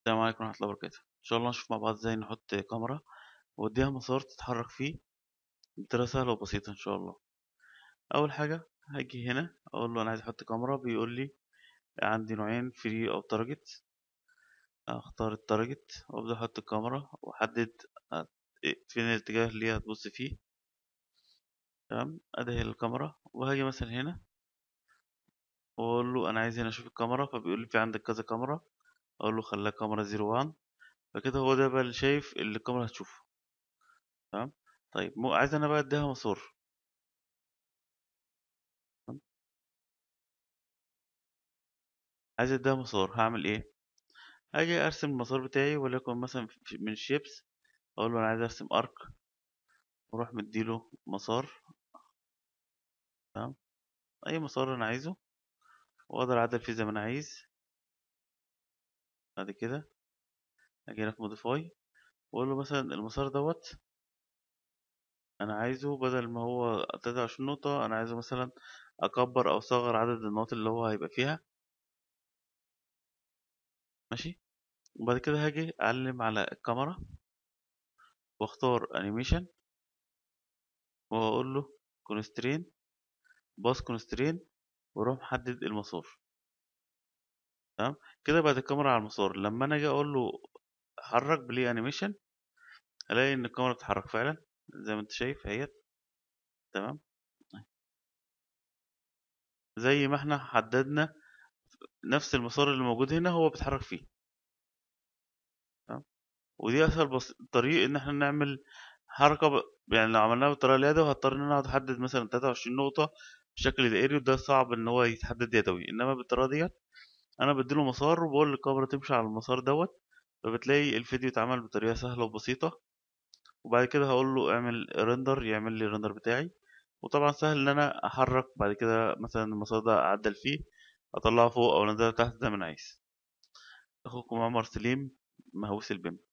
السلام عليكم ورحمة الله وبركاته إن شاء الله نشوف مع بعض إزاي نحط كاميرا وأديها مسار تتحرك فيه بطريقة سهلة وبسيطة إن شاء الله أول حاجة هاجي هنا أقول له أنا عايز أحط كاميرا بيقول لي عندي نوعين فري أو تارجت أختار التارجت وأبدأ أحط الكاميرا وأحدد فين الاتجاه اللي هتبص فيه تمام أدي هي الكاميرا وهاجي مثلا هنا وأقول له أنا عايز هنا أشوف الكاميرا فبيقول لي في عندك كذا كاميرا اقول له خليها كاميرا زيرو وان فكده هو ده بقى اللي شايف اللي الكاميرا هتشوفه تمام طيب مو عايز انا بقى اديها مسار عايز اديها مسار هعمل ايه هاجي ارسم المسار بتاعي وليكن مثلا من شيبس اقول له انا عايز ارسم ارك واروح مديله مسار تمام اي مسار انا عايزه واقدر اعدل فيه زي ما انا عايز بعد كده اجي هنا في موديفاي واقول له مثلا المسار دوت انا عايزه بدل ما هو 23 نقطة انا عايزه مثلا اكبر او اصغر عدد النقط اللي هو هيبقى فيها ماشي وبعد كده هاجي اعلم على الكاميرا واختار انيميشن واقول له كونسترين باس كونسترين واروح محدد المسار تمام كده بعد الكاميرا على المسار لما انا اجي اقول له حرك بلي انيميشن الاقي ان الكاميرا بتتحرك فعلا زي ما انت شايف اهيت تمام زي ما احنا حددنا نفس المسار اللي موجود هنا هو بيتحرك فيه تمام ودي اسهل بس... طريق ان احنا نعمل حركه ب... يعني لو عملناها بالطريقه اليدوي هضطر ان انا اقعد احدد مثلا 23 نقطه بشكل دائري وده صعب ان هو يتحدد يدوي انما بالطريقه ديت انا بديله مسار وبقول للكاميرا تمشي على المسار دوت فبتلاقي الفيديو اتعمل بطريقه سهله وبسيطه وبعد كده هقول له اعمل ريندر يعمل لي الريندر بتاعي وطبعا سهل ان انا احرك بعد كده مثلا المسار ده اعدل فيه اطلعه فوق او انزله تحت زي ما انا عايز اخوكم عمر سليم مهووس البيم